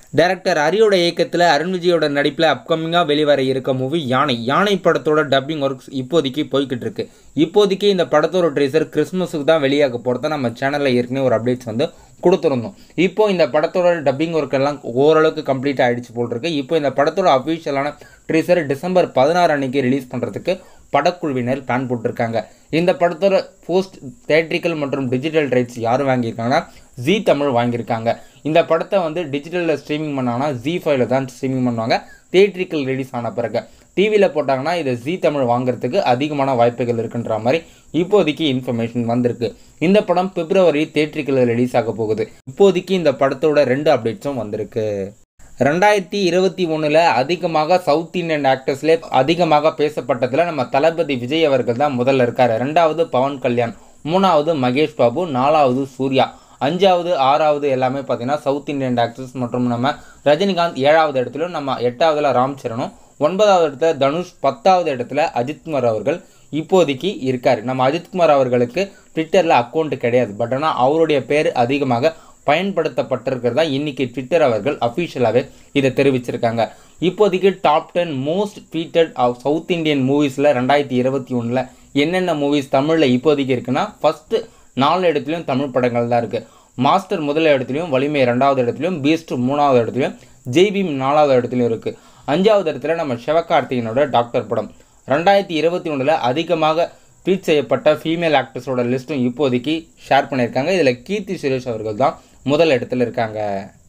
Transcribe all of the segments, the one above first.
director ஹரியோட இயக்கத்தில் அருண் விஜயோட நடிப்பில் அப்கமிங்காக வெளிவர இருக்க மூவி யானை யானை படத்தோட டப்பிங் ஒர்க்ஸ் இப்போதைக்கு போய்கிட்டு இருக்கு இப்போதைக்கு இந்த படத்தோட ட்ரேசர் கிறிஸ்மஸுக்கு தான் வெளியாக போகிறத நம்ம சேனலில் ஏற்கனவே ஒரு அப்டேட்ஸ் வந்து கொடுத்துருந்தோம் இப்போ இந்த படத்தோட டப்பிங் ஒர்க் எல்லாம் ஓரளவுக்கு கம்ப்ளீட் ஆகிடுச்சு போல் இருக்கு இப்போ இந்த படத்தோட அஃபிஷியலான ட்ரேசர் டிசம்பர் பதினாறு அன்னைக்கு ரிலீஸ் பண்ணுறதுக்கு படக்குழுவினர் பிளான் போட்டிருக்காங்க இந்த படத்தோட போஸ்ட் தேட்ரிக்கல் மற்றும் டிஜிட்டல் ரைட்ஸ் யார் வாங்கியிருக்காங்கன்னா ஜி தமிழ் வாங்கியிருக்காங்க இந்த படத்தை வந்து டிஜிட்டலில் ஸ்ட்ரீமிங் பண்ணாங்கன்னா ஜி ஃபைவ்ல தான் ஸ்ட்ரீமிங் பண்ணுவாங்க தேட்ரிக்கல் ரிலீஸ் ஆன பிறகு டிவியில் போட்டாங்கன்னா இதை ஜி தமிழ் வாங்குறதுக்கு அதிகமான வாய்ப்புகள் இருக்குன்ற மாதிரி இப்போதைக்கு இன்ஃபர்மேஷன் வந்திருக்கு இந்த படம் பிப்ரவரி தேட்ரிக்கலில் ரிலீஸ் ஆக போகுது இப்போதைக்கு இந்த படத்தோட ரெண்டு அப்டேட்ஸும் வந்திருக்கு ரெண்டாயிரத்தி இருபத்தி ஒன்றில் அதிகமாக சவுத் இந்தியன் ஆக்டர்ஸ்லேயே அதிகமாக பேசப்பட்டதில் நம்ம தளபதி விஜய் அவர்கள் தான் முதல்ல இருக்கார் ரெண்டாவது பவன் கல்யாண் மூணாவது மகேஷ் பாபு நாலாவது சூர்யா அஞ்சாவது ஆறாவது எல்லாமே பார்த்தீங்கன்னா சவுத் இந்தியன் ஆக்டர்ஸ் மற்றும் நம்ம ரஜினிகாந்த் ஏழாவது இடத்துலையும் நம்ம எட்டாவதுல ராம் சரணும் ஒன்பதாவது இடத்துல தனுஷ் பத்தாவது இடத்துல அஜித்குமார் அவர்கள் இப்போதைக்கு இருக்கார் நம்ம அஜித்குமார் அவர்களுக்கு ட்விட்டரில் அக்கௌண்ட் கிடையாது பட் ஆனால் அவருடைய பேர் அதிகமாக பயன்படுத்தப்பட்டிருக்கிறதா இன்னைக்கு ட்விட்டர் அவர்கள் அஃபிஷியலாகவே இதை தெரிவிச்சிருக்காங்க இப்போதைக்கு top ten most tweeted of south Indian மூவிஸில் ரெண்டாயிரத்தி இருபத்தி ஒன்றில் என்னென்ன மூவிஸ் தமிழில் இப்போதைக்கு இருக்குன்னா ஃபஸ்ட்டு நாலு இடத்துலையும் தமிழ் படங்கள் தான் இருக்குது மாஸ்டர் முதல் இடத்துலையும் வலிமை ரெண்டாவது இடத்துலையும் பீஸ்ட் மூணாவது இடத்துலையும் ஜெய்பீம் நாலாவது இடத்துலையும் இருக்குது அஞ்சாவது இடத்துல நம்ம சிவகார்த்திகனோட டாக்டர் படம் ரெண்டாயிரத்தி இருபத்தி ஒன்றில் அதிகமாக ட்வீட் செய்யப்பட்ட ஃபீமேல் ஆக்டர்ஸோட லிஸ்ட்டும் இப்போதைக்கு ஷேர் பண்ணியிருக்காங்க இதில் கீர்த்தி சுரேஷ் அவர்கள் தான் முதல் இடத்துல இருக்காங்க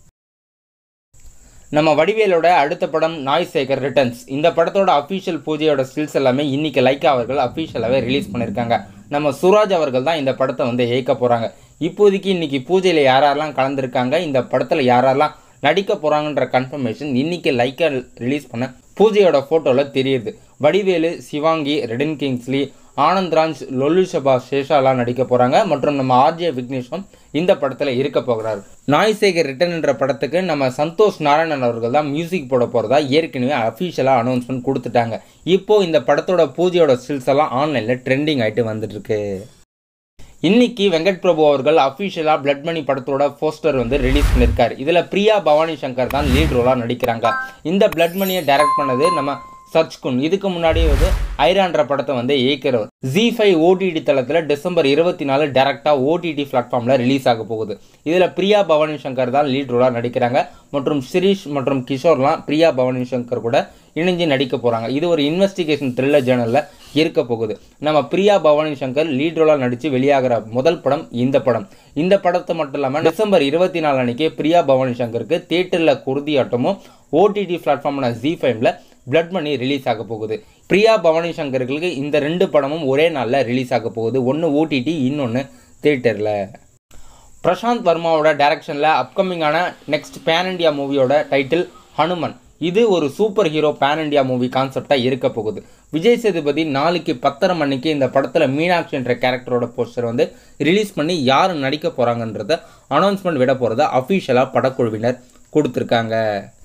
நம்ம வடிவேலோட அடுத்த படம் நாய் சேகர் ரிட்டர்ன்ஸ் இந்த படத்தோட அஃபீஷியல் பூஜையோட ஸ்டில்ஸ் எல்லாமே இன்னைக்கு லைக்கா அவர்கள் அஃபீஷியலாகவே ரிலீஸ் பண்ணியிருக்காங்க நம்ம சுராஜ் அவர்கள் தான் இந்த படத்தை வந்து இயக்க போகிறாங்க இப்போதைக்கு இன்னைக்கு பூஜையில் யாரெல்லாம் கலந்துருக்காங்க இந்த படத்தில் யாரெல்லாம் நடிக்க போகிறாங்கன்ற கன்ஃபர்மேஷன் இன்னைக்கு லைக்கா ரிலீஸ் பண்ண பூஜையோட ஃபோட்டோவில் தெரியுது வடிவேலு சிவாங்கி ரெடின் கிங்ஸ்லி ஆனந்த்ராஜ் லொல்லுஷபா சேஷாலாம் நடிக்க போகிறாங்க மற்றும் நம்ம ஆர்ஜே விக்னேஷும் இந்த படத்தில் இருக்க போகிறார் நாய்சேகர் ரிட்டன் என்ற படத்துக்கு நம்ம சந்தோஷ் நாராயணன் அவர்கள் தான் மியூசிக் போட போகிறதா ஏற்கனவே அஃபீஷியலாக அனௌன்ஸ்மெண்ட் கொடுத்துட்டாங்க இப்போது இந்த படத்தோட பூஜையோட ஸ்டில்ஸ் எல்லாம் ஆன்லைனில் ட்ரெண்டிங் ஆகிட்டு வந்துட்டுருக்கு இன்னைக்கு வெங்கட் பிரபு அவர்கள் அஃபிஷியலாக பிளட் மணி படத்தோட போஸ்டர் வந்து ரிலீஸ் பண்ணியிருக்காரு இதில் பிரியா பவானி சங்கர் தான் லீட் ரோலாக நடிக்கிறாங்க இந்த பிளட் மணியை டைரக்ட் பண்ணது நம்ம சர்ச்குன் இதுக்கு முன்னாடியே வந்து ஐரான்ற படத்தை வந்து இயக்கிறவர் ஜி ஃபைவ் ஓடிடி தளத்தில் டிசம்பர் இருபத்தி நாலு டேரெக்டாக ஓடிடி பிளாட்ஃபார்மில் ரிலீஸ் ஆக போகுது இதில் பிரியா பவானி சங்கர் தான் லீட் ரோலாக நடிக்கிறாங்க மற்றும் சிரீஷ் மற்றும் கிஷோர்லாம் பிரியா பவானி சங்கர் கூட இணைஞ்சு நடிக்க போகிறாங்க இது ஒரு இன்வெஸ்டிகேஷன் த்ரில்லர் ஜேர்னலில் இருக்க போகுது நம்ம பிரியா பவானி சங்கர் லீட் ரோலாக நடித்து வெளியாகிற முதல் படம் இந்த படம் இந்த படத்தை மட்டும் இல்லாமல் டிசம்பர் இருபத்தி நாலு அன்னைக்கு பிரியா பவானி சங்கருக்கு தேட்டரில் குருதியாட்டமும் ஓடிடி பிளாட்ஃபார்மான ஜி ஃபைவ்ல பிளட் மணி ரிலீஸ் ஆக போகுது பிரியா பவானி சங்கர்களுக்கு இந்த ரெண்டு படமும் ஒரே நாளில் ரிலீஸ் ஆக போகுது ஒன்று ஓடிடி இன்னொன்று தேட்டரில் பிரசாந்த் வர்மாவோட டைரக்ஷனில் அப்கமிங்கான நெக்ஸ்ட் பேன் இண்டியா மூவியோட டைட்டில் ஹனுமன் இது ஒரு super hero pan India movie கான்செப்டாக இருக்க போகுது விஜய் சேதுபதி நாளைக்கு பத்தரை மணிக்கு இந்த படத்தில் மீனாட்சி என்ற கேரக்டரோட போஸ்டர் வந்து ரிலீஸ் பண்ணி யார் நடிக்க போகிறாங்கன்றத அனௌன்ஸ்மெண்ட் விட போகிறத அஃபீஷியலாக படக்குழுவினர் கொடுத்துருக்காங்க